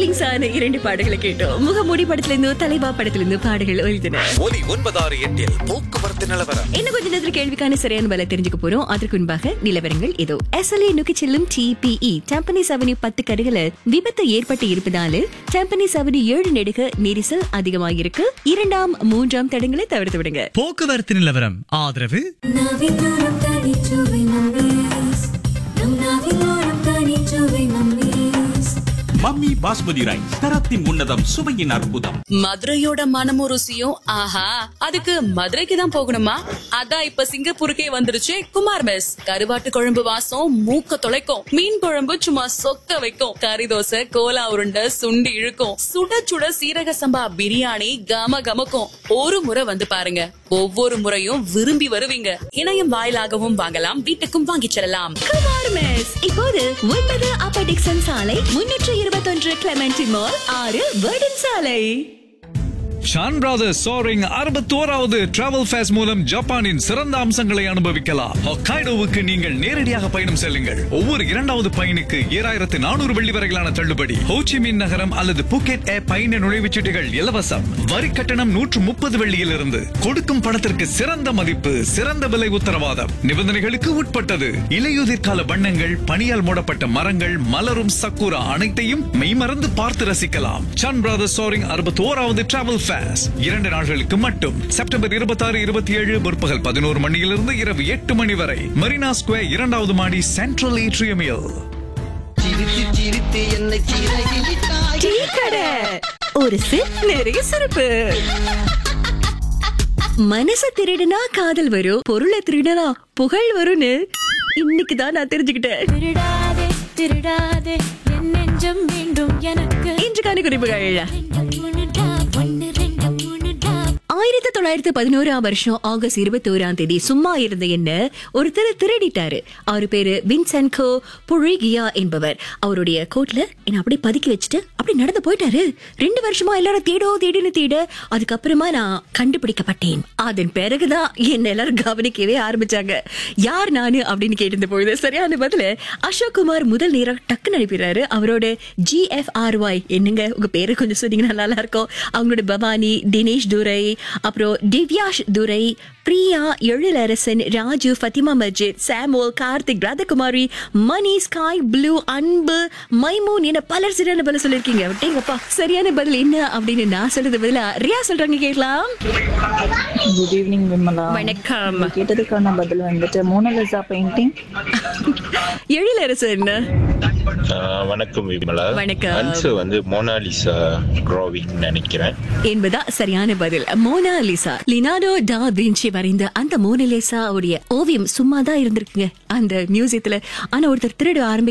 கிங்ஸான இரண்டு பாடல்களை கேட்டோம் முகமூடி படத்திலிருந்து தலைவா படத்திலிருந்து பாடல்கள் எழுதின ஒலி ஒன்பதாறு எட்டில் போக்குவரத்து நிலவரம் என்ன கொஞ்ச நேரத்தில் கேள்விக்கான சரியான பதில தெரிஞ்சுக்க போறோம் அதற்கு முன்பாக நிலவரங்கள் ஏதோ எஸ்எல்ஏ நோக்கி செல்லும் டிபிஇ டெம்பனிஸ் அவனி பத்து கடைகள விபத்து ஏற்பட்டு இருப்பதால டெம்பனிஸ் அவனி ஏழு நெடுக நெரிசல் அதிகமாகிருக்கு இரண்டாம் மூன்றாம் தடங்களை தவிர்த்து விடுங்க போக்குவரத்து நிலவரம் ஆதரவு நாவிலோரம் தனிச்சுவை மம்மீஸ் நம் நாவிலோரம் தனிச்சுவை மம்மீஸ் மம்மி பாஸ்மதி ரைஸ் தரத்தின் உன்னதம் சுவையின் அற்புதம் மதுரையோட மனமும் ருசியும் ஆஹா அதுக்கு மதுரைக்கு தான் போகணுமா அதான் இப்ப சிங்கப்பூருக்கே வந்துருச்சு குமார் மெஸ் கருவாட்டு குழம்பு வாசம் மூக்க தொலைக்கும் மீன் குழம்பு சும்மா சொக்க வைக்கும் கறி தோசை கோலா உருண்டை சுண்டி இழுக்கும் சுட சுட சீரக சம்பா பிரியாணி கம கமக்கும் ஒரு முறை வந்து பாருங்க ஒவ்வொரு முறையும் விரும்பி வருவீங்க இணையம் வாயிலாகவும் வாங்கலாம் வீட்டுக்கும் வாங்கிச் செல்லலாம் குமார் மெஸ் இப்போது ஒன்பது அப்பர் டிக்சன் சாலை முன்னூற்று இருபத்தொன்று கிளமெண்டி மால் ஆறு வேர்டன் சாலை ஷான் பிரதர்ஸ் சோரிங் அறுபத்தோராவது டிராவல் ஃபேஸ் மூலம் ஜப்பானின் சிறந்த அம்சங்களை அனுபவிக்கலாம் ஹொக்காய்டோவுக்கு நீங்கள் நேரடியாக பயணம் செல்லுங்கள் ஒவ்வொரு இரண்டாவது பயணிக்கு ஏழாயிரத்து நானூறு வெள்ளி வரையிலான தள்ளுபடி ஹோச்சிமின் நகரம் அல்லது புக்கெட் ஏ பயண நுழைவுச்சீட்டுகள் இலவசம் வரி கட்டணம் நூற்று முப்பது வெள்ளியில் இருந்து கொடுக்கும் பணத்திற்கு சிறந்த மதிப்பு சிறந்த விலை உத்தரவாதம் நிபந்தனைகளுக்கு உட்பட்டது இலையுதிர் கால வண்ணங்கள் பனியால் மூடப்பட்ட மரங்கள் மலரும் சக்குரா அனைத்தையும் மெய்மறந்து பார்த்து ரசிக்கலாம் சன் பிரதர்ஸ் சோரிங் அறுபத்தி ஓராவது டிராவல் ஃபேஸ் இரண்டு நாட்களுக்கு மட்டும் செப்டம்பர் இருபத்தி ஆறு இருபத்தி ஏழு முற்பகல் பதினோரு மணியிலிருந்து இரவு எட்டு மணி வரை மெரினா ஸ்கொயர் இரண்டாவது மாடி சென்ட்ரல் ஏட்ரியமில் டீ கடை ஒரு சிப் நிறைய சிறப்பு மனச திருடுனா காதல் வரும் பொருளை திருடுனா புகழ் வரும்னு இன்னைக்கு தான் நான் தெரிஞ்சுக்கிட்டேன் திருடாதே திருடாதே என் நெஞ்சம் வேண்டும் எனக்கு இன்றுக்கான குறிப்புகள் ரெண்டு மூணுடா ஒன்னு ரெண்டு மூணுடா ஆயிரத்தி தொள்ளாயிரத்தி பதினோராம் வருஷம் ஆகஸ்ட் இருபத்தி ஓராம் தேதி சும்மா இருந்த என்ன ஒருத்தர் திருடிட்டாரு அவரு பேரு வின்சென்கோ புழிகியா என்பவர் அவருடைய கோட்ல என்ன அப்படியே பதுக்கி வச்சுட்டு அப்படி நடந்து போயிட்டாரு ரெண்டு வருஷமா எல்லாரும் தேடோ தேடின்னு தேட அதுக்கப்புறமா நான் கண்டுபிடிக்கப்பட்டேன் அதன் பிறகுதான் என்ன எல்லாரும் கவனிக்கவே ஆரம்பிச்சாங்க யார் நானு அப்படின்னு கேட்டிருந்த பொழுது சரியான பதில அசோக் குமார் முதல் நேரம் டக்குன்னு அனுப்பிடுறாரு அவரோட ஜிஎஃப்ஆர்ஒய் என்னங்க உங்க பேரு கொஞ்சம் சொன்னீங்கன்னா நல்லா இருக்கும் அவங்களோட பவானி தினேஷ் துரை அப்புறம் Divyash Durai Priya Ezhilarasan Raju Fathima Majid Samuel Karthik Radhakumari Mani sky blue Anbu Maimoon என பலர் சரியான பதில் சொல்லிருக்கீங்க விட்டீங்கப்பா சரியான பதில் என்ன அப்படின்னு நான் சொல்றது பதிலா ரியா சொல்றாங்க கேட்கலாம் குட் ஈவினிங் விமலா வணக்கம் நீங்க கேட்டதுக்கான பதில் வந்துட்டு மோனலிசா பெயிண்டிங் எழிலரசன் ஆஹ் வணக்கம் விமலா வணக்கம். ஆன்சர் வந்து மோனாலிசா டிராவிங் நினைக்கிறேன் என்பதா சரியான பதில் மோனாலிசா லினாடோ டா வின்சி வரைந்த அந்த மோனலிசா உடைய ஓவியம் சும்மா தான் இருந்திருக்குங்க அந்த மியூசியத்துல ஆனா ஒருத்தர் திருட ஆரம்பிக்க